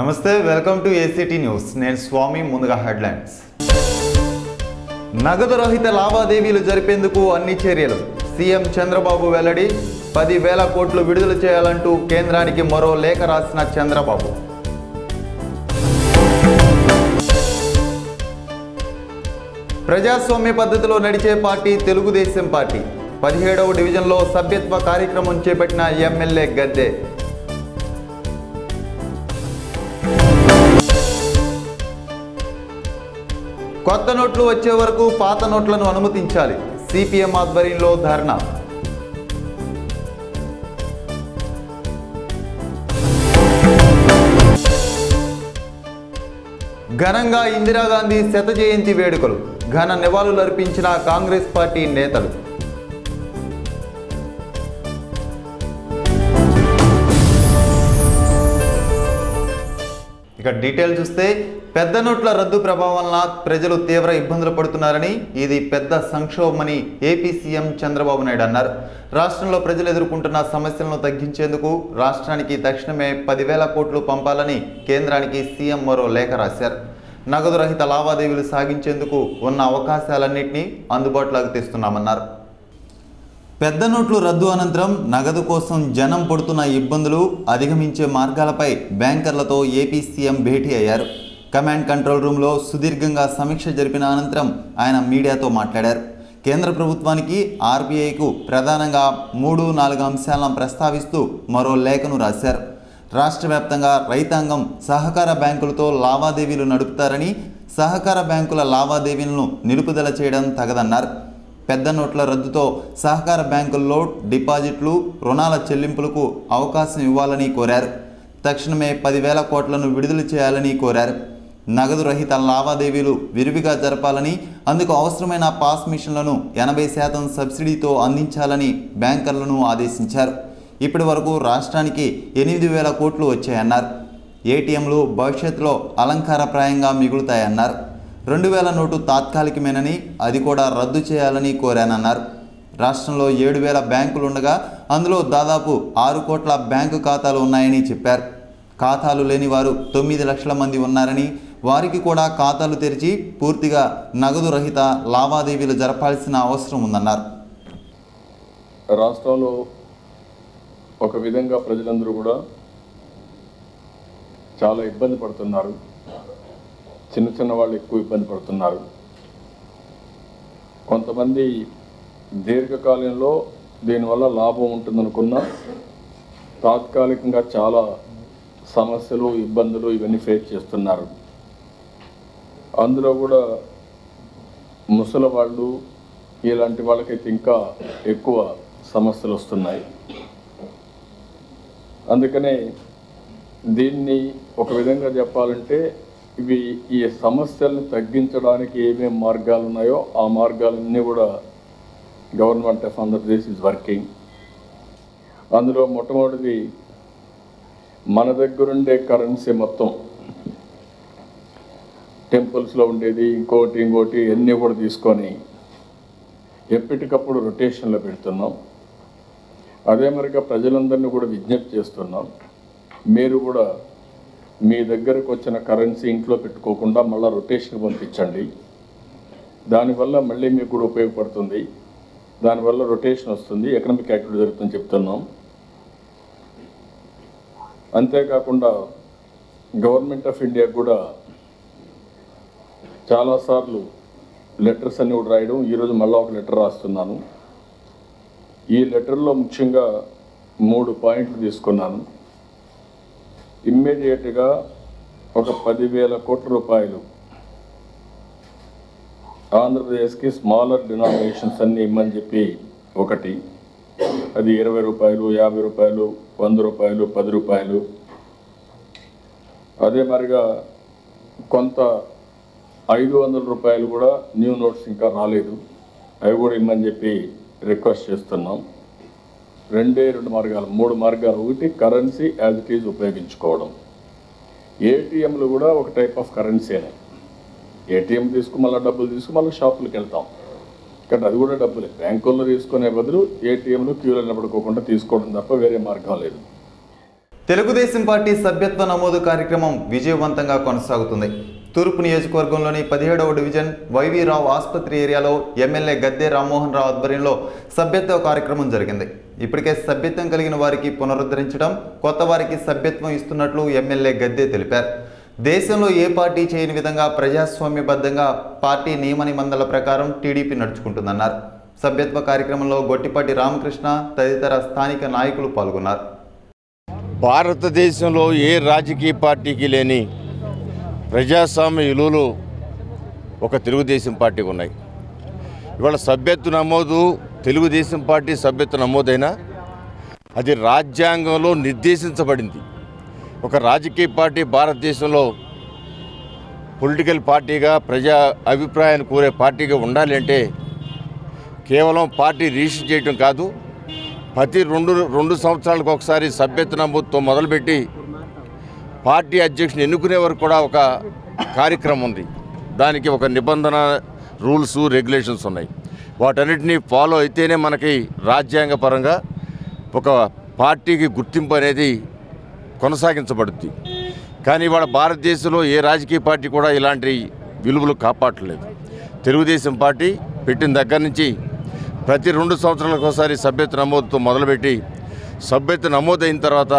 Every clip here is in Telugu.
నమస్తే వెల్కమ్ టు ఏసీటీ న్యూస్ నేను స్వామి ముందుగా హెడ్లైన్స్ నగదు రహిత లావాదేవీలు జరిపేందుకు అన్ని చర్యలు సీఎం చంద్రబాబు వెల్లడి పది వేల కోట్లు విడుదల చేయాలంటూ కేంద్రానికి మరో లేఖ రాసిన చంద్రబాబు ప్రజాస్వామ్య పద్ధతిలో నడిచే పార్టీ తెలుగుదేశం పార్టీ పదిహేడవ డివిజన్లో సభ్యత్వ కార్యక్రమం చేపట్టిన ఎమ్మెల్యే గద్దె కొత్త నోట్లు వచ్చే వరకు పాత నోట్లను అనుమతించాలి సిపిఎం ఆధ్వర్యంలో ధర్నా ఘనంగా ఇందిరాగాంధీ శత జయంతి వేడుకలు ఘన నివాళులర్పించిన కాంగ్రెస్ పార్టీ నేతలు ఇక డీటెయిల్ చూస్తే పెద్ద నోట్ల రద్దు ప్రభావం వలన ప్రజలు తీవ్ర ఇబ్బందులు పడుతున్నారని ఇది పెద్ద సంక్షోభమని ఏపీ సీఎం చంద్రబాబు నాయుడు అన్నారు రాష్ట్రంలో ప్రజలు ఎదుర్కొంటున్న సమస్యలను తగ్గించేందుకు రాష్ట్రానికి తక్షణమే పదివేల కోట్లు పంపాలని కేంద్రానికి సీఎం మరో లేఖ రాశారు నగదు రహిత లావాదేవీలు సాగించేందుకు ఉన్న అవకాశాలన్నింటినీ అందుబాటులోకి తెస్తున్నామన్నారు పెద్ద నోట్లు రద్దు అనంతరం నగదు కోసం జనం పడుతున్న ఇబ్బందులు అధిగమించే మార్గాలపై బ్యాంకర్లతో ఏపీ సీఎం భేటీ అయ్యారు కమాండ్ కంట్రోల్ రూమ్లో సుదీర్ఘంగా సమీక్ష జరిపిన అనంతరం ఆయన మీడియాతో మాట్లాడారు కేంద్ర ప్రభుత్వానికి ఆర్బీఐకు ప్రధానంగా మూడు నాలుగు అంశాలను ప్రస్తావిస్తూ మరో లేఖను రాశారు రాష్ట్ర వ్యాప్తంగా రైతాంగం సహకార బ్యాంకులతో లావాదేవీలు నడుపుతారని సహకార బ్యాంకుల లావాదేవీలను నిలుపుదల చేయడం తగదన్నారు పెద్ద నోట్ల రద్దుతో సహకార బ్యాంకుల్లో డిపాజిట్లు రుణాల చెల్లింపులకు అవకాశం ఇవ్వాలని కోరారు తక్షణమే పదివేల కోట్లను విడుదల చేయాలని కోరారు నగదు రహిత లావాదేవీలు విరివిగా జరపాలని అందుకు అవసరమైన పాస్ మిషన్లను ఎనభై శాతం సబ్సిడీతో అందించాలని బ్యాంకర్లను ఆదేశించారు ఇప్పటి వరకు రాష్ట్రానికి ఎనిమిది వేల కోట్లు వచ్చాయన్నారు ఏటీఎంలు భవిష్యత్తులో అలంకారప్రాయంగా మిగులుతాయన్నారు రెండు వేల నోటు తాత్కాలికమేనని అది కూడా రద్దు చేయాలని కోరానన్నారు రాష్ట్రంలో ఏడు వేల బ్యాంకులు ఉండగా అందులో దాదాపు ఆరు కోట్ల బ్యాంకు ఖాతాలు ఉన్నాయని చెప్పారు ఖాతాలు లేని వారు తొమ్మిది లక్షల మంది ఉన్నారని వారికి కూడా ఖాతాలు తెరిచి పూర్తిగా నగదు రహిత లావాదేవీలు జరపాల్సిన అవసరం ఉందన్నారు రాష్ట్రంలో ఒక విధంగా ప్రజలందరూ కూడా చాలా ఇబ్బంది పడుతున్నారు చిన్న చిన్న వాళ్ళు ఎక్కువ ఇబ్బంది పడుతున్నారు కొంతమంది దీర్ఘకాలంలో దీనివల్ల లాభం ఉంటుందనుకున్నా తాత్కాలికంగా చాలా సమస్యలు ఇబ్బందులు ఇవన్నీ ఫేస్ చేస్తున్నారు అందులో కూడా ముసలి వాళ్ళు ఇలాంటి వాళ్ళకైతే ఇంకా ఎక్కువ సమస్యలు వస్తున్నాయి అందుకనే దీన్ని ఒక విధంగా చెప్పాలంటే ఇవి ఈ సమస్యల్ని తగ్గించడానికి ఏమేం మార్గాలు ఉన్నాయో ఆ మార్గాలన్నీ కూడా government of Andhra Pradesh is working అందులో మొట్టమొదటిది మన దగ్గరుండే కరెన్సీ మొత్తం టెంపుల్స్లో ఉండేది ఇంకోటి ఇంకోటి అన్నీ కూడా తీసుకొని ఎప్పటికప్పుడు రొటేషన్లో పెడుతున్నాం అదే మరిగా ప్రజలందరినీ కూడా విజ్ఞప్తి చేస్తున్నాం మీరు కూడా మీ దగ్గరకు వచ్చిన కరెన్సీ ఇంట్లో పెట్టుకోకుండా మళ్ళీ రొటేషన్ పంపించండి దానివల్ల మళ్ళీ మీకు కూడా ఉపయోగపడుతుంది దానివల్ల రొటేషన్ వస్తుంది ఎకనామిక్ యాక్టివిటీ జరుగుతుందని చెప్తున్నాం అంతేకాకుండా గవర్నమెంట్ ఆఫ్ ఇండియా కూడా చాలాసార్లు లెటర్స్ అన్ని కూడా రాయడం ఈరోజు మళ్ళీ ఒక లెటర్ రాస్తున్నాను ఈ లెటర్లో ముఖ్యంగా మూడు పాయింట్లు తీసుకున్నాను ఇమ్మీడియట్గా ఒక పదివేల కోట్ల రూపాయలు ఆంధ్రప్రదేశ్కి స్మాలర్ డినామినేషన్స్ అన్నీ ఇమ్మని చెప్పి ఒకటి అది ఇరవై రూపాయలు యాభై రూపాయలు వంద రూపాయలు పది రూపాయలు అదే మరిగా కొంత ఐదు వందల రూపాయలు కూడా న్యూ నోట్స్ ఇంకా రాలేదు అవి కూడా ఇమ్మని చెప్పి రిక్వెస్ట్ చేస్తున్నాం రెండే రెండు మార్గాలు మూడు మార్గాలు ఒకటి కరెన్సీ యాజ్ ఇట్ ఈజ్ ఉపయోగించుకోవడం ఏటీఎంలు కూడా ఒక టైప్ ఆఫ్ కరెన్సీనే ఏటీఎం తీసుకు మళ్ళీ డబ్బులు తీసుకు మళ్ళీ షాపులకు వెళ్తాం కానీ అది కూడా డబ్బులే బ్యాంకుల్లో తీసుకునే బదులు ఏటీఎంలు క్యూలో నిలబడుకోకుండా తీసుకోవడం తప్ప వేరే మార్గం లేదు తెలుగుదేశం పార్టీ సభ్యత్వ నమోదు కార్యక్రమం విజయవంతంగా కొనసాగుతుంది తూర్పు నియోజకవర్గంలోని పదిహేడవ డివిజన్ వైవి రావు ఆసుపత్రి ఏరియాలో ఎమ్మెల్యే గద్దె రామ్మోహన్ రావు ఆధ్వర్యంలో సభ్యత్వ కార్యక్రమం జరిగింది ఇప్పటికే సభ్యత్వం కలిగిన వారికి పునరుద్ధరించడం కొత్త వారికి సభ్యత్వం ఇస్తున్నట్లు ఎమ్మెల్యే గద్దె తెలిపారు దేశంలో ఏ పార్టీ చేయని విధంగా ప్రజాస్వామ్యబద్ధంగా పార్టీ నియమ నిబంధనల ప్రకారం టీడీపీ నడుచుకుంటుందన్నారు సభ్యత్వ కార్యక్రమంలో గొట్టిపాటి రామకృష్ణ తదితర స్థానిక నాయకులు పాల్గొన్నారు భారతదేశంలో ఏ రాజకీయ పార్టీకి లేని ప్రజాస్వామ్య విలువలు ఒక తెలుగుదేశం పార్టీకి ఉన్నాయి ఇవాళ సభ్యత్వ నమోదు తెలుగుదేశం పార్టీ సభ్యత్వ నమోదైనా అది రాజ్యాంగంలో నిర్దేశించబడింది ఒక రాజకీయ పార్టీ భారతదేశంలో పొలిటికల్ పార్టీగా ప్రజా అభిప్రాయాన్ని కోరే పార్టీగా ఉండాలి అంటే కేవలం పార్టీ రిజిస్టర్ చేయటం కాదు ప్రతి రెండు రెండు సంవత్సరాలకు ఒకసారి సభ్యత్వ నమోదుతో మొదలుపెట్టి పార్టీ అధ్యక్షుని ఎన్నుకునే వరకు కూడా ఒక కార్యక్రమం ఉంది దానికి ఒక నిబంధన రూల్స్ రెగ్యులేషన్స్ ఉన్నాయి వాటన్నిటినీ ఫాలో అయితేనే మనకి రాజ్యాంగపరంగా ఒక పార్టీకి గుర్తింపు అనేది కొనసాగించబడుద్ది కానీ ఇవాళ భారతదేశంలో ఏ రాజకీయ పార్టీ కూడా ఇలాంటి విలువలు కాపాడలేదు తెలుగుదేశం పార్టీ పెట్టిన దగ్గర నుంచి ప్రతి రెండు సంవత్సరాలకు ఒకసారి సభ్యత్వ నమోదుతో మొదలుపెట్టి సభ్యత్వ నమోదైన తర్వాత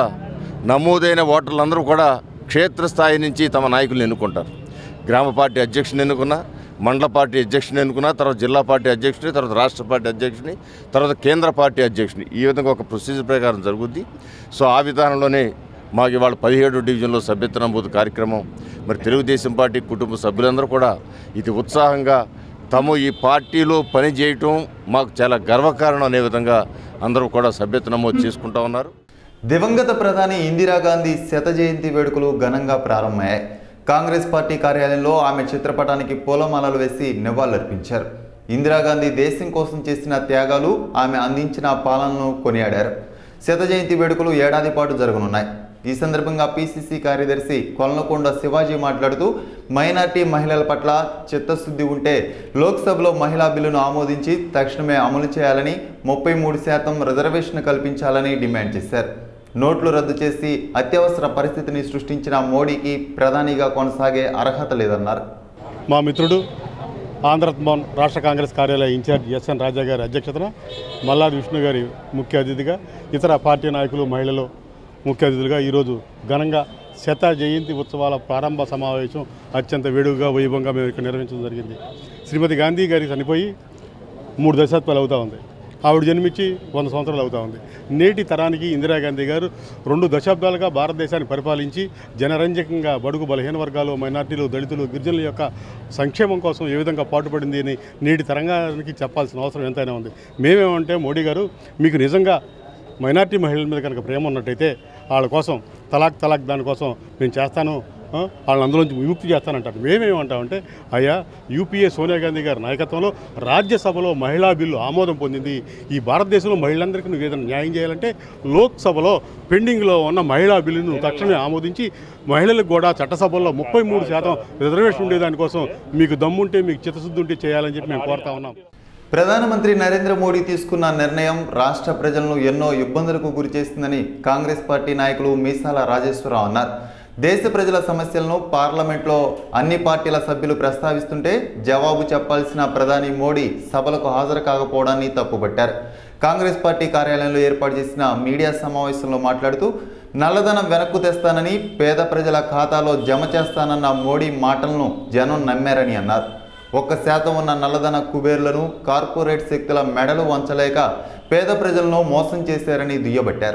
నమోదైన ఓటర్లందరూ కూడా క్షేత్రస్థాయి నుంచి తమ నాయకులను ఎన్నుకుంటారు గ్రామ పార్టీ అధ్యక్షుని ఎన్నుకున్నా మండల పార్టీ అధ్యక్షుని ఎన్నుకున్నా తర్వాత జిల్లా పార్టీ అధ్యక్షుని తర్వాత రాష్ట్ర పార్టీ అధ్యక్షుని తర్వాత కేంద్ర పార్టీ అధ్యక్షుని ఈ విధంగా ఒక ప్రొసీజర్ ప్రకారం జరుగుద్ది సో ఆ విధానంలోనే మాకు ఇవాళ పదిహేడు డివిజన్లో సభ్యత్వ నమోదు కార్యక్రమం మరి తెలుగుదేశం పార్టీ కుటుంబ సభ్యులందరూ కూడా ఇది ఉత్సాహంగా తాము ఈ పార్టీలో పని చేయటం మాకు చాలా గర్వకారణం అనే విధంగా అందరూ కూడా సభ్యత్వ నమోదు చేసుకుంటా ఉన్నారు దివంగత ప్రధాని ఇందిరాగాంధీ శత జయంతి వేడుకలు ఘనంగా ప్రారంభమయ్యాయి కాంగ్రెస్ పార్టీ కార్యాలయంలో ఆమె చిత్రపటానికి పూలమాలలు వేసి నివాళులర్పించారు ఇందిరాగాంధీ దేశం కోసం చేసిన త్యాగాలు ఆమె అందించిన పాలనను కొనియాడారు శత జయంతి వేడుకలు ఏడాది పాటు జరగనున్నాయి ఈ సందర్భంగా పిసిసి కార్యదర్శి కొల్లకొండ శివాజీ మాట్లాడుతూ మైనార్టీ మహిళల పట్ల చిత్తశుద్ధి ఉంటే లోక్సభలో మహిళా బిల్లును ఆమోదించి తక్షణమే అమలు చేయాలని ముప్పై మూడు శాతం రిజర్వేషన్ కల్పించాలని డిమాండ్ చేశారు నోట్లు రద్దు చేసి అత్యవసర పరిస్థితిని సృష్టించిన మోడీకి ప్రధానిగా కొనసాగే అర్హత లేదన్నారు మా మిత్రుడు ఆంధ్రభవన్ రాష్ట్ర కాంగ్రెస్ కార్యాలయ ఇన్ఛార్జ్ ఎస్ఎన్ రాజా గారి అధ్యక్షతన మల్లాది విష్ణు గారి ముఖ్య అతిథిగా ఇతర పార్టీ నాయకులు మహిళలు ముఖ్య అతిథులుగా ఈరోజు ఘనంగా శత జయంతి ఉత్సవాల ప్రారంభ సమావేశం అత్యంత వేడుకగా వైభవంగా మేము ఇక్కడ నిర్వహించడం జరిగింది శ్రీమతి గాంధీ గారి చనిపోయి మూడు దశాబ్దాలు అవుతా ఉంది ఆవిడ జన్మించి వంద సంవత్సరాలు అవుతా ఉంది నేటి తరానికి ఇందిరాగాంధీ గారు రెండు దశాబ్దాలుగా భారతదేశాన్ని పరిపాలించి జనరంజకంగా బడుగు బలహీన వర్గాలు మైనార్టీలు దళితులు గిరిజనుల యొక్క సంక్షేమం కోసం ఏ విధంగా పాటుపడింది అని నేటి తరంగానికి చెప్పాల్సిన అవసరం ఎంతైనా ఉంది మేమేమంటే మోడీ గారు మీకు నిజంగా మైనార్టీ మహిళల మీద కనుక ప్రేమ ఉన్నట్టయితే వాళ్ళ కోసం తలాక్ తలాక్ దానికోసం నేను చేస్తాను ఆ, వాళ్ళని అందులోంచి విముక్తి చేస్తానంటారు మేమేమంటామంటే అయ్యా యూపీఏ సోనియా గాంధీ గారి నాయకత్వంలో రాజ్యసభలో మహిళా బిల్లు ఆమోదం పొందింది ఈ భారతదేశంలో మహిళలందరికీ నువ్వు ఏదైనా న్యాయం చేయాలంటే లోక్సభలో పెండింగ్లో ఉన్న మహిళా బిల్లును నువ్వు తక్షణమే ఆమోదించి మహిళలకు కూడా చట్టసభల్లో ముప్పై మూడు శాతం రిజర్వేషన్ ఉండేదానికోసం మీకు దమ్ముంటే మీకు చిత్తశుద్ధి ఉంటే చేయాలని చెప్పి మేము కోరుతా ఉన్నాం ప్రధానమంత్రి నరేంద్ర మోడీ తీసుకున్న నిర్ణయం రాష్ట్ర ప్రజలను ఎన్నో ఇబ్బందులకు గురిచేస్తుందని కాంగ్రెస్ పార్టీ నాయకులు మీసాల రాజేశ్వరరావు అన్నారు దేశ ప్రజల సమస్యలను పార్లమెంట్లో అన్ని పార్టీల సభ్యులు ప్రస్తావిస్తుంటే జవాబు చెప్పాల్సిన ప్రధాని మోడీ సభలకు హాజరు కాకపోవడాన్ని తప్పుపట్టారు కాంగ్రెస్ పార్టీ కార్యాలయంలో ఏర్పాటు చేసిన మీడియా సమావేశంలో మాట్లాడుతూ నల్లధనం వెనక్కు తెస్తానని పేద ప్రజల ఖాతాలో జమ చేస్తానన్న మోడీ మాటలను జనం నమ్మారని అన్నారు ఒక్క శాతం ఉన్న నల్లధన కుబేర్లను కార్పొరేట్ శక్తుల మెడలు వంచలేక పేద ప్రజలను మోసం చేశారని దుయ్యబట్టారు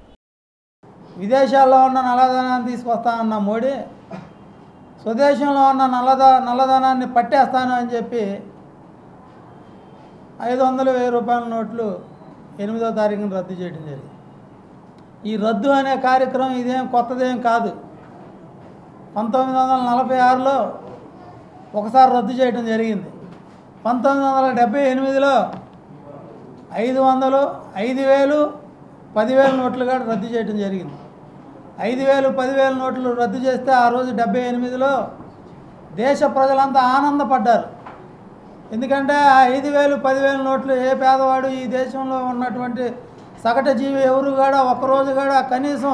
విదేశాల్లో ఉన్న నల్లధనాన్ని తీసుకొస్తానన్న మోడీ స్వదేశంలో ఉన్న నల్లధ నల్లధనాన్ని పట్టేస్తాను అని చెప్పి ఐదు వందలు వెయ్యి రూపాయల నోట్లు ఎనిమిదో తారీఖున రద్దు చేయడం జరిగింది ఈ రద్దు అనే కార్యక్రమం ఇదేం కొత్తదేం కాదు పంతొమ్మిది వందల నలభై ఆరులో ఒకసారి రద్దు చేయడం జరిగింది పంతొమ్మిది వందల డెబ్బై ఎనిమిదిలో ఐదు వందలు ఐదు వేలు పదివేల నోట్లు కూడా రద్దు చేయడం జరిగింది ఐదు వేలు పదివేల నోట్లు రద్దు చేస్తే ఆ రోజు డెబ్బై ఎనిమిదిలో దేశ ప్రజలంతా ఆనందపడ్డారు ఎందుకంటే ఆ ఐదు వేలు పదివేల నోట్లు ఏ పేదవాడు ఈ దేశంలో ఉన్నటువంటి సగటు జీవి ఎవరు కూడా ఒక్కరోజు కూడా కనీసం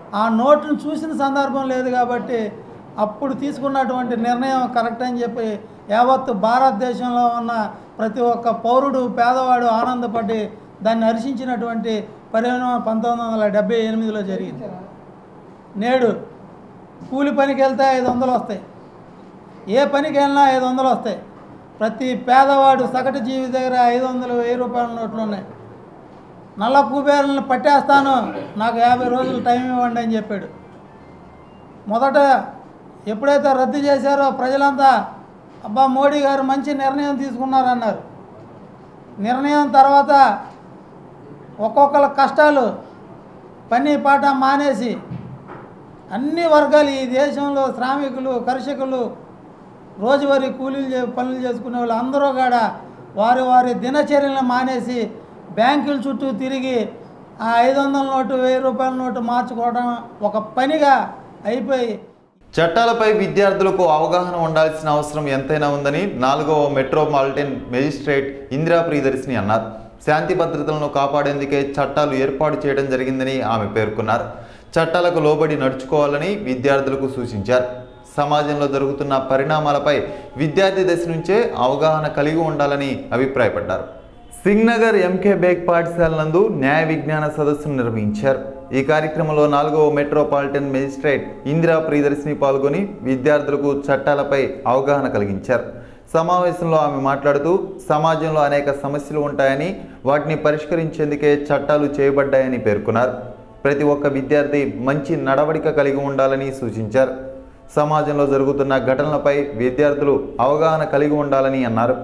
ఆ నోటును చూసిన సందర్భం లేదు కాబట్టి అప్పుడు తీసుకున్నటువంటి నిర్ణయం కరెక్ట్ అని చెప్పి యావత్తు భారతదేశంలో ఉన్న ప్రతి ఒక్క పౌరుడు పేదవాడు ఆనందపడి దాన్ని హర్షించినటువంటి పరిణామం పంతొమ్మిది వందల డెబ్బై ఎనిమిదిలో జరిగింది నేడు కూలి పనికి వెళ్తే ఐదు వందలు వస్తాయి ఏ పనికి వెళ్ళినా ఐదు వందలు వస్తాయి ప్రతి పేదవాడు సగటు జీవి దగ్గర ఐదు వందలు వెయ్యి రూపాయల నోట్లు ఉన్నాయి నల్ల కుబేరులను పట్టేస్తాను నాకు యాభై రోజులు టైం ఇవ్వండి అని చెప్పాడు మొదట ఎప్పుడైతే రద్దు చేశారో ప్రజలంతా అబ్బా మోడీ గారు మంచి నిర్ణయం తీసుకున్నారన్నారు నిర్ణయం తర్వాత ఒక్కొక్కల కష్టాలు పని పాట మానేసి అన్ని వర్గాలు ఈ దేశంలో శ్రామికులు కర్షకులు రోజువారీ కూలీలు చే పనులు చేసుకునే వాళ్ళు అందరూ కూడా వారి వారి దినచర్యలను మానేసి బ్యాంకుల చుట్టూ తిరిగి ఆ ఐదు వందల నోటు వెయ్యి రూపాయల నోటు మార్చుకోవడం ఒక పనిగా అయిపోయి చట్టాలపై విద్యార్థులకు అవగాహన ఉండాల్సిన అవసరం ఎంతైనా ఉందని నాలుగవ మెట్రోపాలిటన్ మెజిస్ట్రేట్ ఇందిరా ప్రియదర్శిని అన్నారు శాంతి భద్రతలను కాపాడేందుకే చట్టాలు ఏర్పాటు చేయడం జరిగిందని ఆమె పేర్కొన్నారు చట్టాలకు లోబడి నడుచుకోవాలని విద్యార్థులకు సూచించారు సమాజంలో జరుగుతున్న పరిణామాలపై విద్యార్థి దశ నుంచే అవగాహన కలిగి ఉండాలని అభిప్రాయపడ్డారు సింగ్నగర్ ఎంకే బేగ్ పాఠశాల నందు న్యాయ విజ్ఞాన సదస్సును నిర్వహించారు ఈ కార్యక్రమంలో నాలుగవ మెట్రోపాలిటన్ మెజిస్ట్రేట్ ఇందిరా ప్రియదర్శిని పాల్గొని విద్యార్థులకు చట్టాలపై అవగాహన కలిగించారు సమావేశంలో ఆమె మాట్లాడుతూ సమాజంలో అనేక సమస్యలు ఉంటాయని వాటిని పరిష్కరించేందుకే చట్టాలు చేయబడ్డాయని పేర్కొన్నారు ప్రతి ఒక్క విద్యార్థి మంచి నడవడిక కలిగి ఉండాలని సూచించారు సమాజంలో జరుగుతున్న ఘటనలపై విద్యార్థులు అవగాహన కలిగి ఉండాలని అన్నారు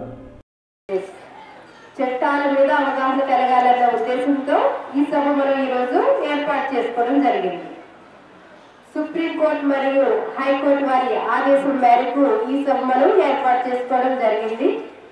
చట్టాల మీద అవగాహన కలగాలన్న ఉద్దేశంతో ఈ సభ మనం ఈరోజు ఏర్పాటు చేసుకోవడం జరిగింది సుప్రీంకోర్టు మరియు హైకోర్టు వారి ఆదేశం మేరకు ఈ సభ మనం ఏర్పాటు చేసుకోవడం జరిగింది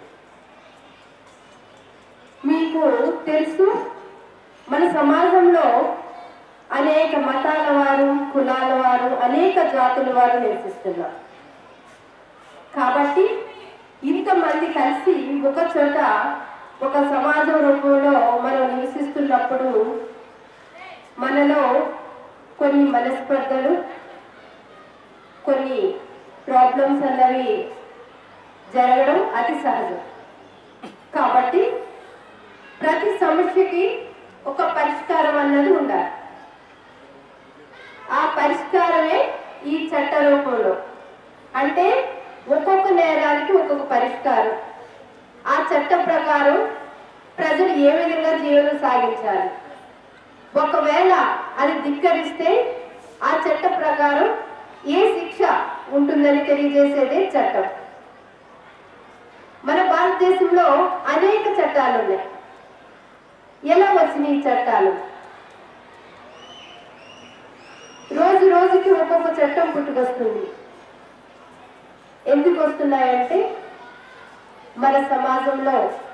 మీకు తెలుసు మన సమాజంలో అనేక మతాల వారు కులాల వారు అనేక జాతుల వారు నివసిస్తున్నారు కాబట్టి ఇంతమంది కలిసి ఒక చోట ఒక సమాజం రూపంలో మనం నివసిస్తున్నప్పుడు మనలో కొన్ని మనస్పర్ధలు కొన్ని ప్రాబ్లమ్స్ అన్నవి జరగడం అతి సహజం కాబట్టి ప్రతి సమస్యకి ఒక పరిష్కారం అన్నది ఉండాలి ఆ పరిష్కారమే ఈ చట్ట రూపంలో అంటే ఒక్కొక్క నేరానికి ఒక్కొక్క పరిష్కారం ఆ చట్ట ప్రకారం ప్రజలు ఏ విధంగా జీవనం సాగించాలి ఒకవేళ అది ధిక్కరిస్తే ఆ చట్ట ప్రకారం ఏ శిక్ష ఉంటుందని తెలియజేసేదే చట్టం మన భారతదేశంలో అనేక చట్టాలు ఉన్నాయి ఎలా వచ్చినాయి ఈ చట్టాలు రోజు రోజుకి ఒక్కొక్క చట్టం పుట్టుకొస్తుంది ఎందుకు వస్తున్నాయంటే మన సమాజంలో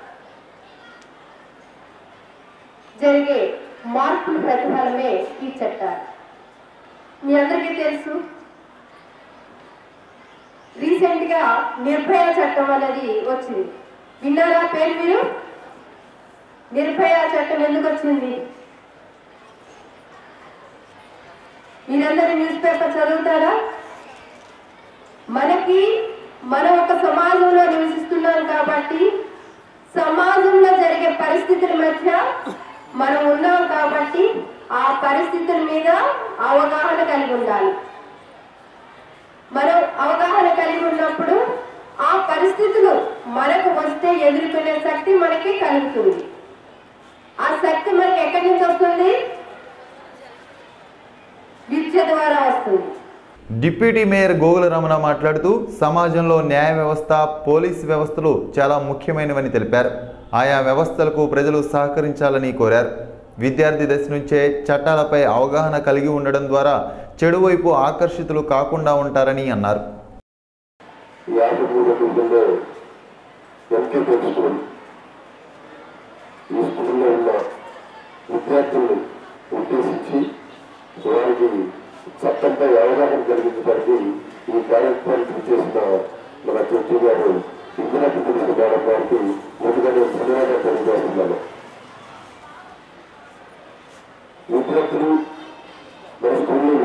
జరిగే మార్పుల ప్రతిఫలమే ఈ చట్టాలు మీ అందరికీ తెలుసు రీసెంట్ గా నిర్భయ చట్టం అనేది వచ్చింది విన్నారా పేరు మీరు నిర్భయ చట్టం ఎందుకు వచ్చింది మీరందరూ న్యూస్ పేపర్ చదువుతారా మనకి మనం ఒక సమాజంలో నివసిస్తున్నాం కాబట్టి సమాజంలో జరిగే పరిస్థితుల మధ్య మనం ఉన్నాం కాబట్టి ఆ పరిస్థితుల మీద అవగాహన కలిగి ఉండాలి మనం అవగాహన కలిగి ఉన్నప్పుడు ఆ పరిస్థితులు మనకు వస్తే ఎదుర్కొనే శక్తి మనకి కలుగుతుంది ఆ శక్తి మనకి ఎక్కడి నుంచి వస్తుంది విద్య ద్వారా వస్తుంది డిప్యూటీ మేయర్ గోగుల రమణ మాట్లాడుతూ సమాజంలో న్యాయ వ్యవస్థ పోలీస్ వ్యవస్థలు చాలా ముఖ్యమైనవని తెలిపారు ఆయా వ్యవస్థలకు ప్రజలు సహకరించాలని కోరారు విద్యార్థి దశ నుంచే చట్టాలపై అవగాహన కలిగి ఉండడం ద్వారా చెడు వైపు ఆకర్షితులు కాకుండా ఉంటారని అన్నారు యాభై మూడు డివిజన్లో ఎంకేపీ స్కూల్ ఈ స్కూల్లో ఉన్న విద్యార్థులను ఉద్దేశించి వారికి చట్టంపై అవగాహన కలిగించడానికి ఈ కార్యక్రమానికి చేసిన మన జడ్జి గారు ఇందిరా పిటిషన్ మేడం గారికి ముందుగా నేను ధన్యవాదాలు తెలియజేస్తున్నాను విద్యార్థులు మన స్కూల్లో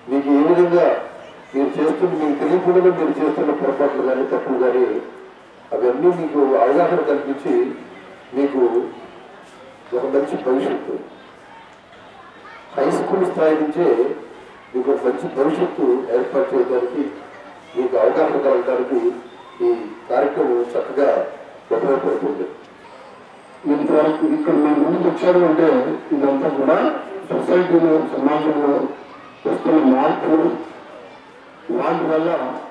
మీకు ఏ విధంగా మీరు చేస్తున్న మీకు తెలియకుండా మీరు చేస్తున్న పొరపాట్లు కానీ తప్పులు కానీ అవన్నీ మీకు అవగాహన కల్పించి మీకు ఒక మంచి భవిష్యత్తు హై స్కూల్ స్థాయి నుంచే మీకు ఒక మంచి భవిష్యత్తు ఏర్పాటు చేయడానికి మీకు అవగాహన కలగడానికి ఈ కార్యక్రమం చక్కగా ఉపయోగపడుతుంది ఇంతవరకు ఇక్కడ మేము ముందుకు వచ్చారు అంటే ఇదంతా కూడా సొసైటీలో సమాజంలో వస్తున్న మార్పులు వాటి వల్ల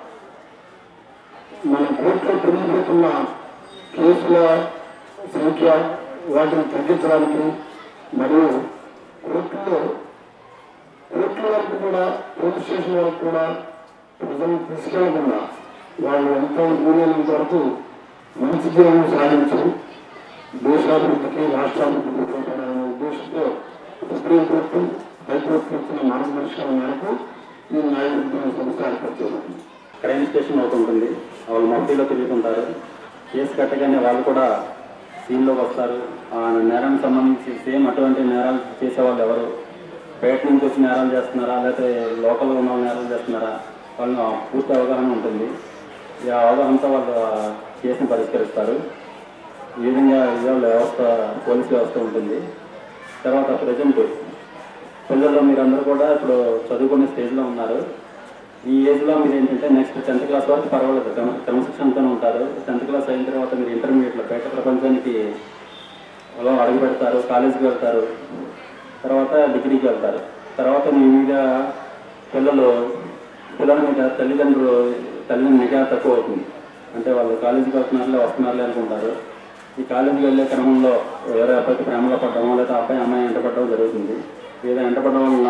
మన కోర్టులో పెరిగిపోతున్న కేసుల సంఖ్య వాటిని తగ్గించడానికి మరియు కోర్టులో కోర్టుల వరకు కూడా పోలీస్ స్టేషన్ వరకు కూడా ప్రజలు తీసుకెళ్లకుండా వాళ్ళు ఎంత వీలైనంత వరకు మంచి జీవనం సాగించి దేశాభివృద్ధికి రాష్ట్రాభివృద్ధికి ఉపయోగపడాలనే ఉద్దేశంతో సుప్రీంకోర్టు హైకోర్టు ఇచ్చిన మార్గదర్శకాల మేరకు ఈ న్యాయవిద్య సంస్థ ఏర్పాటు చేయబడింది క్రైమ్ స్టేషన్ ఒకటి ఉంటుంది వాళ్ళు మఫ్టీలో తిరుగుతుంటారు కేసు కట్టగానే వాళ్ళు కూడా సీన్లోకి వస్తారు ఆ నేరానికి సంబంధించి సేమ్ అటువంటి నేరాలు చేసేవాళ్ళు ఎవరు బయట నుంచి వచ్చి నేరాలు చేస్తున్నారా లేకపోతే లోకల్లో ఉన్న వాళ్ళు నేరాలు చేస్తున్నారా వాళ్ళని ఆ పూర్తి అవగాహన ఉంటుంది ఈ అవగాహనతో వాళ్ళు ఆ కేసుని పరిష్కరిస్తారు ఈ విధంగా ఇవాళ వ్యవస్థ పోలీస్ వ్యవస్థ ఉంటుంది తర్వాత ప్రజెంట్ పిల్లల్లో మీరందరూ కూడా ఇప్పుడు చదువుకునే స్టేజ్లో ఉన్నారు ఈ ఏజ్లో మీరు ఏంటంటే నెక్స్ట్ టెన్త్ క్లాస్ వరకు పర్వాలేదు క్రమ- క్రమశిక్షణతోనే ఉంటారు టెన్త్ క్లాస్ అయిన తర్వాత మీరు ఇంటర్మీడియట్లో బయట ప్రపంచానికి అలా అడుగు పెడతారు కాలేజీకి వెళ్తారు తర్వాత డిగ్రీకి వెళ్తారు తర్వాత మీ మీద పిల్లలు పిల్లల మీద తల్లిదండ్రులు తల్లిదండ్రుల నిఘా తక్కువ అవుతుంది అంటే వాళ్ళు కాలేజీకి వస్తున్నారులే వస్తున్నారులే అనుకుంటారు ఈ కాలేజీకి వెళ్ళే క్రమంలో వేరే అబ్బాయికి ప్రేమలో పడ్డమో లేదా అబ్బాయి అమ్మాయి ఎంటపడడం జరుగుతుంది ఏదో ఎంటపడడం వలన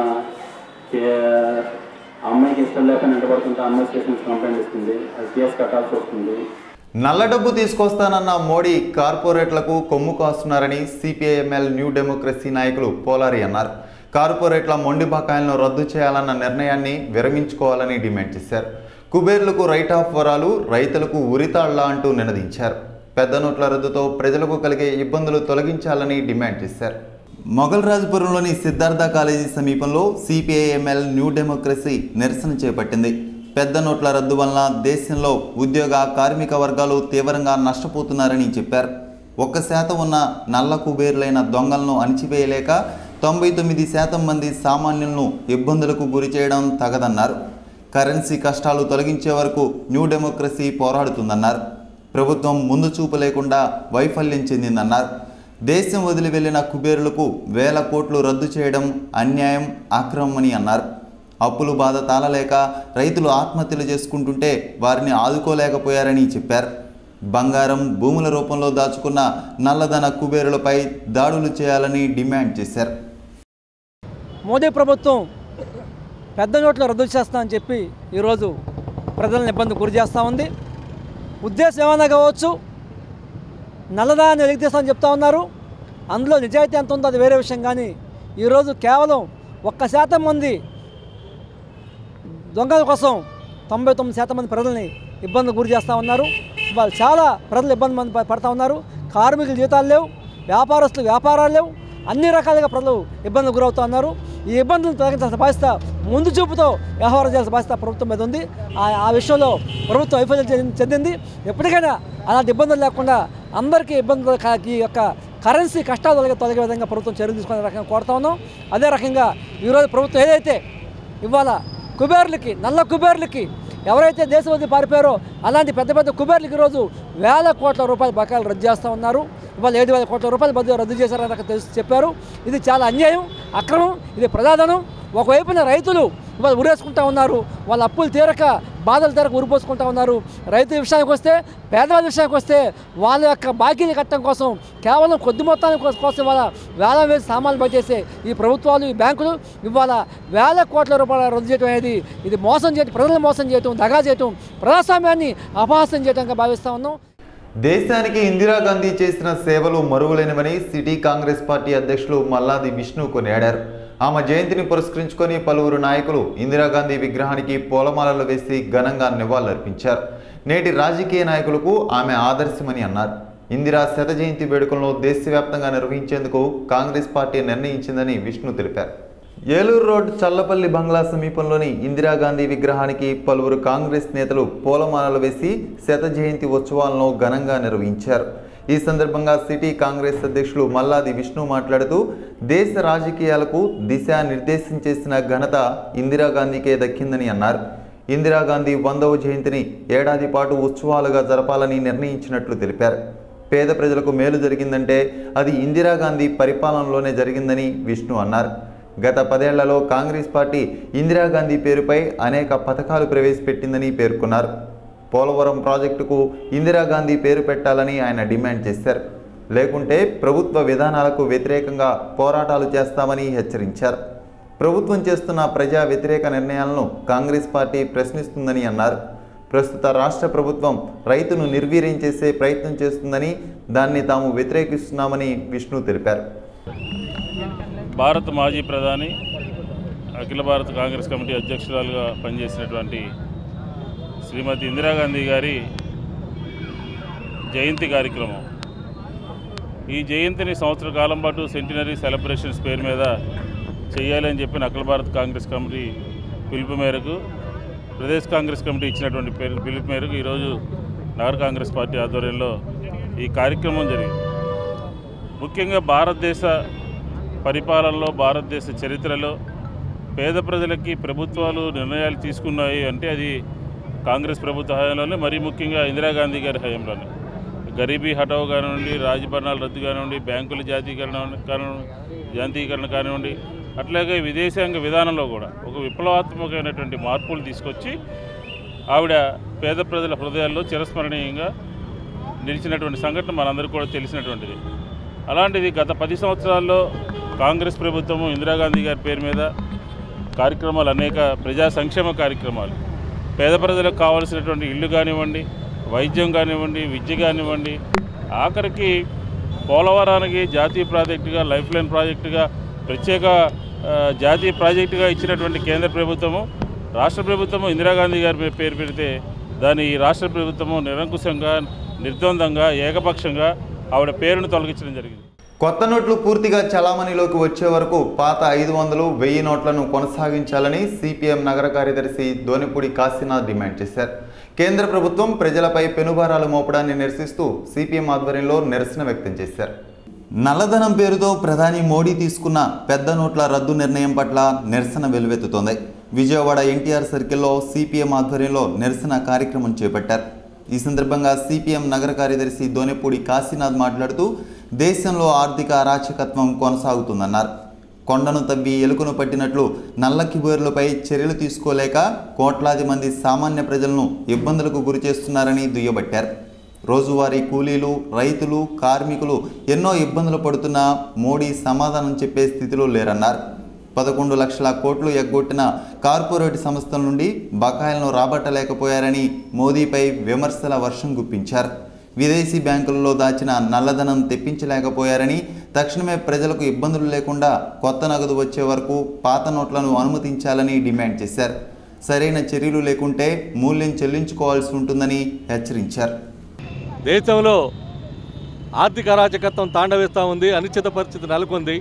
కే- ఆ అమ్మాయికి ఇష్టం లేక ఎంటపడుతుంటే ఆ అమ్మాయి స్టేషన్ కంప్లైంట్ ఇస్తుంది అది కేసు కట్టాల్సి వస్తుంది నల్ల డబ్బు తీసుకొస్తానన్న మోడీ కార్పొరేట్లకు కొమ్ము కాస్తున్నారని సిపిఐఎంఎల్ న్యూ డెమోక్రసీ నాయకులు పోలారి అన్నారు కార్పొరేట్ల మొండి బకాయిలను రద్దు చేయాలన్న నిర్ణయాన్ని విరమించుకోవాలని డిమాండ్ చేశారు కుబేర్లకు రైట్ ఆఫ్ వరాలు రైతులకు ఉరితాళ్ల అంటూ నినదించారు పెద్ద నోట్ల రద్దుతో ప్రజలకు కలిగే ఇబ్బందులు తొలగించాలని డిమాండ్ చేశారు మొఘల్ రాజ్పురంలోని సిద్ధార్థ కాలేజీ సమీపంలో సిపిఐఎంఎల్ న్యూ డెమోక్రసీ నిరసన చేపట్టింది పెద్ద నోట్ల రద్దు వలన దేశంలో ఉద్యోగ కార్మిక వర్గాలు తీవ్రంగా నష్టపోతున్నారని చెప్పారు ఒక్క శాతం ఉన్న నల్ల కుబేరులైన దొంగలను అణిచివేయలేక తొంభై తొమ్మిది శాతం మంది సామాన్యులను ఇబ్బందులకు గురి చేయడం తగదన్నారు కరెన్సీ కష్టాలు తొలగించే వరకు న్యూ డెమోక్రసీ పోరాడుతుందన్నారు ప్రభుత్వం ముందు చూపు లేకుండా వైఫల్యం చెందిందన్నారు దేశం వదిలి వెళ్లిన కుబేరులకు వేల కోట్లు రద్దు చేయడం అన్యాయం అక్రమమని అన్నారు అప్పులు బాధ తాళలేక రైతులు ఆత్మహత్యలు చేసుకుంటుంటే వారిని ఆదుకోలేకపోయారని చెప్పారు బంగారం భూముల రూపంలో దాచుకున్న నల్లధన కుబేరులపై దాడులు చేయాలని డిమాండ్ చేశారు మోదీ ప్రభుత్వం పెద్ద నోట్లు రద్దు చేస్తామని చెప్పి ఈరోజు ప్రజలను ఇబ్బంది గురి చేస్తూ ఉంది ఉద్దేశం ఏమైనా కావచ్చు నల్లదాన్ని వెలిగితీస్తామని చెప్తా ఉన్నారు అందులో నిజాయితీ ఎంత ఉందో అది వేరే విషయం కానీ ఈరోజు కేవలం ఒక్క శాతం మంది దొంగల కోసం తొంభై తొమ్మిది శాతం మంది ప్రజల్ని ఇబ్బంది గురి చేస్తూ ఉన్నారు వాళ్ళు చాలా ప్రజలు ఇబ్బంది మంది ప- పడతా ఉన్నారు కార్మికుల జీతాలు లేవు వ్యాపారస్తులు వ్యాపారాలు లేవు అన్ని రకాలుగా ప్రజలు ఇబ్బందులు గురవుతూ ఉన్నారు ఈ ఇబ్బందులను తొలగించాల్సిన బాధ్యత ముందు చూపుతో వ్యవహారం చేయాల్సిన బాధ్యత ప్రభుత్వం మీద ఉంది ఆ ఆ విషయంలో ప్రభుత్వం వైఫల్యం చెంది- చెందింది ఎప్పటికైనా అలాంటి ఇబ్బందులు లేకుండా అందరికీ ఇబ్బందులు క- ఈ యొక్క కరెన్సీ కష్టాలు తొలగే తొలగే విధంగా ప్రభుత్వం చర్యలు తీసుకునే రకంగా కోరుతా ఉన్నాం అదే రకంగా ఈరోజు ప్రభుత్వం ఏదైతే ఇవాళ కుబేర్లకి నల్ల కుబేర్లకి ఎవరైతే దేశం వదిలి పారిపోయారో అలాంటి పెద్ద పెద్ద కుబేర్లకి ఈరోజు వేల కోట్ల రూపాయల బకాయిలు రద్దు చేస్తూ ఉన్నారు ఇవాళ ఏడు వేల కోట్ల రూపాయలు బద్దు రద్దు చేశారని నాకు తెలుసు చెప్పారు ఇది చాలా అన్యాయం అక్రమం ఇది ప్రజాధనం ఒకవైపున రైతులు ఇవాళ ఉరేసుకుంటా ఉన్నారు వాళ్ళ అప్పులు తీరక బాధలు తీరక ఉరిపోసుకుంటా ఉన్నారు రైతు విషయానికి వస్తే పేదవాళ్ళ విషయానికి వస్తే వాళ్ళ యొక్క బాకీలు కట్టడం కోసం కేవలం కొద్ది మొత్తానికి కోస- కోసం ఇవాళ వేల వేసి సామాన్లు పట్టేసే ఈ ప్రభుత్వాలు ఈ బ్యాంకులు ఇవాళ వేల కోట్ల రూపాయల రద్దు చేయడం అనేది ఇది మోసం చేయడం ప్రజలను మోసం చేయటం దగా చేయటం ప్రజాస్వామ్యాన్ని అపహాస్యం చేయడంగా భావిస్తా ఉన్నాం దేశానికి ఇందిరాగాంధీ చేసిన సేవలు మరువలేనివని సిటీ కాంగ్రెస్ పార్టీ అధ్యక్షులు మల్లాది విష్ణు కొనియాడారు ఆమె జయంతిని పురస్కరించుకొని పలువురు నాయకులు ఇందిరాగాంధీ విగ్రహానికి పూలమాలలు వేసి ఘనంగా నివాళులర్పించారు నేటి రాజకీయ నాయకులకు ఆమె ఆదర్శమని అన్నారు ఇందిరా శత జయంతి వేడుకలను దేశవ్యాప్తంగా నిర్వహించేందుకు కాంగ్రెస్ పార్టీ నిర్ణయించిందని విష్ణు తెలిపారు ఏలూరు రోడ్ చల్లపల్లి బంగ్లా సమీపంలోని ఇందిరాగాంధీ విగ్రహానికి పలువురు కాంగ్రెస్ నేతలు పూలమాలలు వేసి శత జయంతి ఉత్సవాలను ఘనంగా నిర్వహించారు ఈ సందర్భంగా సిటీ కాంగ్రెస్ అధ్యక్షులు మల్లాది విష్ణు మాట్లాడుతూ దేశ రాజకీయాలకు దిశ నిర్దేశం చేసిన ఘనత ఇందిరాగాంధీకే దక్కిందని అన్నారు ఇందిరాగాంధీ వందవ జయంతిని ఏడాది పాటు ఉత్సవాలుగా జరపాలని నిర్ణయించినట్లు తెలిపారు పేద ప్రజలకు మేలు జరిగిందంటే అది ఇందిరాగాంధీ పరిపాలనలోనే జరిగిందని విష్ణు అన్నారు గత పదేళ్లలో కాంగ్రెస్ పార్టీ ఇందిరాగాంధీ పేరుపై అనేక పథకాలు ప్రవేశపెట్టిందని పేర్కొన్నారు పోలవరం ప్రాజెక్టుకు ఇందిరాగాంధీ పేరు పెట్టాలని ఆయన డిమాండ్ చేశారు లేకుంటే ప్రభుత్వ విధానాలకు వ్యతిరేకంగా పోరాటాలు చేస్తామని హెచ్చరించారు ప్రభుత్వం చేస్తున్న ప్రజా వ్యతిరేక నిర్ణయాలను కాంగ్రెస్ పార్టీ ప్రశ్నిస్తుందని అన్నారు ప్రస్తుత రాష్ట్ర ప్రభుత్వం రైతును నిర్వీర్యం చేసే ప్రయత్నం చేస్తుందని దాన్ని తాము వ్యతిరేకిస్తున్నామని విష్ణు తెలిపారు భారత మాజీ ప్రధాని అఖిల భారత కాంగ్రెస్ కమిటీ అధ్యక్షురాలుగా పనిచేసినటువంటి శ్రీమతి ఇందిరాగాంధీ గారి జయంతి కార్యక్రమం ఈ జయంతిని సంవత్సర కాలం పాటు సెంటినరీ సెలబ్రేషన్స్ పేరు మీద చేయాలని చెప్పిన అఖిల భారత కాంగ్రెస్ కమిటీ పిలుపు మేరకు ప్రదేశ్ కాంగ్రెస్ కమిటీ ఇచ్చినటువంటి పేరు పిలుపు మేరకు ఈరోజు నగర కాంగ్రెస్ పార్టీ ఆధ్వర్యంలో ఈ కార్యక్రమం జరిగింది ముఖ్యంగా భారతదేశ పరిపాలనలో భారతదేశ చరిత్రలో పేద ప్రజలకి ప్రభుత్వాలు నిర్ణయాలు తీసుకున్నాయి అంటే అది కాంగ్రెస్ ప్రభుత్వ హయాంలోనే మరీ ముఖ్యంగా ఇందిరాగాంధీ గారి హయాంలోనే గరీబీ హటావ్ కానివ్వండి రాజభరణాలు రద్దు కానివ్వండి బ్యాంకుల జాతీకరణ కానివ్వండి జాతీకరణ కానివ్వండి అట్లాగే విదేశాంగ విధానంలో కూడా ఒక విప్లవాత్మకమైనటువంటి మార్పులు తీసుకొచ్చి ఆవిడ పేద ప్రజల హృదయాల్లో చిరస్మరణీయంగా నిలిచినటువంటి సంఘటన మనందరికీ కూడా తెలిసినటువంటిది అలాంటిది గత పది సంవత్సరాల్లో కాంగ్రెస్ ప్రభుత్వము ఇందిరాగాంధీ గారి పేరు మీద కార్యక్రమాలు అనేక ప్రజా సంక్షేమ కార్యక్రమాలు పేద ప్రజలకు కావాల్సినటువంటి ఇల్లు కానివ్వండి వైద్యం కానివ్వండి విద్య కానివ్వండి ఆఖరికి పోలవరానికి జాతీయ ప్రాజెక్టుగా లైఫ్ లైన్ ప్రాజెక్టుగా ప్రత్యేక ఆ, జాతీయ ప్రాజెక్టుగా ఇచ్చినటువంటి కేంద్ర ప్రభుత్వము రాష్ట్ర ప్రభుత్వము ఇందిరాగాంధీ గారి పే- పేరు పెడితే దాని ఈ రాష్ట్ర ప్రభుత్వము నిరంకుశంగా నిర్ద్వందంగా ఏకపక్షంగా ఆవిడ పేరును తొలగించడం జరిగింది కొత్త నోట్లు పూర్తిగా చలామణిలోకి వచ్చే వరకు పాత ఐదు వందలు వెయ్యి నోట్లను కొనసాగించాలని సిపిఎం నగర కార్యదర్శి దోనిపూడి కాశీనాథ్ డిమాండ్ చేశారు కేంద్ర ప్రభుత్వం ప్రజలపై పెనుభారాలు మోపడాన్ని నిరసిస్తూ సిపిఎం ఆధ్వర్యంలో నిరసన వ్యక్తం చేశారు నల్లధనం పేరుతో ప్రధాని మోడీ తీసుకున్న పెద్ద నోట్ల రద్దు నిర్ణయం పట్ల నిరసన వెలువెత్తుతోంది విజయవాడ ఎన్టీఆర్ సర్కిల్లో సిపిఎం ఆధ్వర్యంలో నిరసన కార్యక్రమం చేపట్టారు ఈ సందర్భంగా సిపిఎం నగర కార్యదర్శి దోనెపూడి కాశీనాథ్ మాట్లాడుతూ దేశంలో ఆర్థిక అరాచకత్వం కొనసాగుతుందన్నారు కొండను తవ్వి ఎలుకను పట్టినట్లు నల్ల కిబోర్లపై చర్యలు తీసుకోలేక కోట్లాది మంది సామాన్య ప్రజలను ఇబ్బందులకు గురి చేస్తున్నారని దుయ్యబట్టారు రోజువారీ కూలీలు రైతులు కార్మికులు ఎన్నో ఇబ్బందులు పడుతున్నా మోడీ సమాధానం చెప్పే స్థితిలో లేరన్నారు పదకొండు లక్షల కోట్లు ఎగ్గొట్టిన కార్పొరేట్ సంస్థల నుండి బకాయిలను రాబట్టలేకపోయారని మోదీపై విమర్శల వర్షం గుప్పించారు విదేశీ బ్యాంకులలో దాచిన నల్లధనం తెప్పించలేకపోయారని తక్షణమే ప్రజలకు ఇబ్బందులు లేకుండా కొత్త నగదు వచ్చే వరకు పాత నోట్లను అనుమతించాలని డిమాండ్ చేశారు సరైన చర్యలు లేకుంటే మూల్యం చెల్లించుకోవాల్సి ఉంటుందని హెచ్చరించారు దేశంలో ఆర్థిక అరాచకత్వం తాండవిస్తూ ఉంది అనిశ్చిత పరిస్థితి నెలకొంది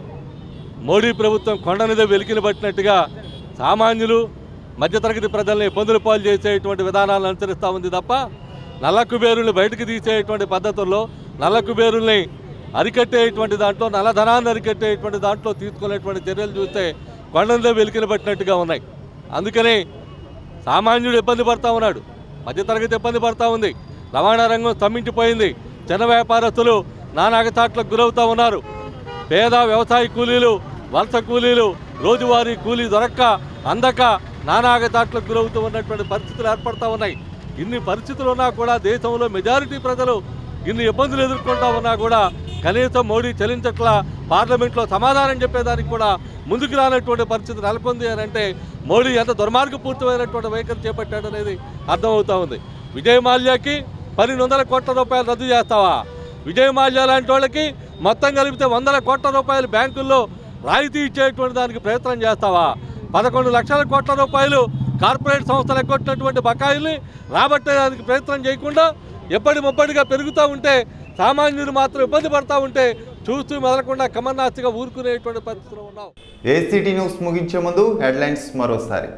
మోడీ ప్రభుత్వం కొండ మీద వెలికిన పట్టినట్టుగా సామాన్యులు మధ్యతరగతి ప్రజల్ని ఇబ్బందులు పాలు చేసేటువంటి విధానాలను అనుసరిస్తూ ఉంది తప్ప నల్ల కుబేరుల్ని బయటకు తీసేటువంటి పద్ధతుల్లో నల్ల కుబేరుల్ని అరికట్టేటువంటి దాంట్లో నల్లధనాన్ని అరికట్టేటువంటి దాంట్లో తీసుకునేటువంటి చర్యలు చూస్తే కొండ మీద వెలికిన పట్టినట్టుగా ఉన్నాయి అందుకని సామాన్యుడు ఇబ్బంది పడతా ఉన్నాడు మధ్యతరగతి ఇబ్బంది పడతా ఉంది రవాణా రంగం స్తంభించిపోయింది చిన్న వ్యాపారస్తులు నానాగతాట్లకు గురవుతూ ఉన్నారు పేద వ్యవసాయ కూలీలు వలస కూలీలు రోజువారీ కూలీ దొరక్క అందక నానాగతాట్లకు గురవుతూ ఉన్నటువంటి పరిస్థితులు ఏర్పడతా ఉన్నాయి ఇన్ని పరిస్థితులు ఉన్నా కూడా దేశంలో మెజారిటీ ప్రజలు ఇన్ని ఇబ్బందులు ఎదుర్కొంటా ఉన్నా కూడా కనీసం మోడీ చెల్లించట్ల పార్లమెంట్లో సమాధానం చెప్పేదానికి కూడా ముందుకు రానటువంటి పరిస్థితి నెలకొంది అని అంటే మోడీ ఎంత దుర్మార్గపూర్తమైనటువంటి వైఖరి చేపట్టాడు అనేది అర్థమవుతా ఉంది విజయ్ మాల్యాకి పన్నెండు వందల కోట్ల రూపాయలు రద్దు చేస్తావా విజయ్ మాల్యా లాంటి వాళ్ళకి మొత్తం కలిపితే వందల కోట్ల రూపాయలు బ్యాంకుల్లో రాయితీ ఇచ్చేటువంటి దానికి ప్రయత్నం చేస్తావా పదకొండు లక్షల కోట్ల రూపాయలు కార్పొరేట్ సంస్థలు ఎగ్గొట్టినటువంటి బకాయిల్ని రాబట్టేదానికి ప్రయత్నం చేయకుండా ఎప్పటి ముప్పటిగా పెరుగుతూ ఉంటే సామాన్యులు మాత్రం ఇబ్బంది పడతా ఉంటే చూస్తూ మెదలకుండా కమర్నాస్తిగా ఊరుకునేటువంటి పరిస్థితిలో ఉన్నాం ఏసీటీ న్యూస్ ముగించే ముందు హెడ్లైన్స్ మరోసారి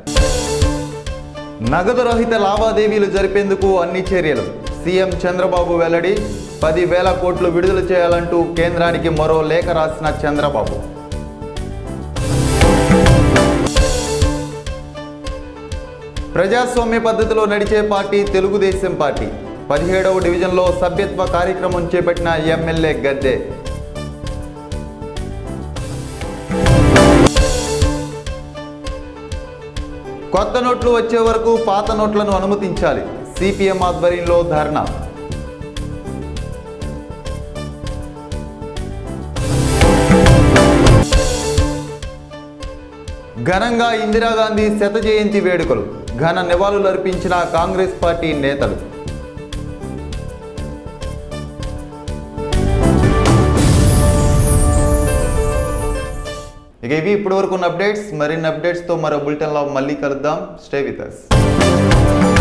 నగదు రహిత లావాదేవీలు జరిపేందుకు అన్ని చర్యలు సీఎం చంద్రబాబు వెల్లడి పదివేల కోట్లు విడుదల చేయాలంటూ కేంద్రానికి మరో లేఖ రాసిన చంద్రబాబు ప్రజాస్వామ్య పద్ధతిలో నడిచే పార్టీ తెలుగుదేశం పార్టీ పదిహేడవ డివిజన్లో సభ్యత్వ కార్యక్రమం చేపట్టిన ఎమ్మెల్యే గద్దె కొత్త నోట్లు వచ్చే వరకు పాత నోట్లను అనుమతించాలి సిపిఎం ఆధ్వర్యంలో ధర్నా ఘనంగా ఇందిరాగాంధీ శత జయంతి వేడుకలు ఘన నివాళులర్పించిన కాంగ్రెస్ పార్టీ నేతలు ఇక ఇవి ఇప్పటివరకు ఉన్న అప్డేట్స్ మరిన్ని అప్డేట్స్తో మరో బులెటిన్లో మళ్ళీ కలుద్దాం స్టే విత్ అస్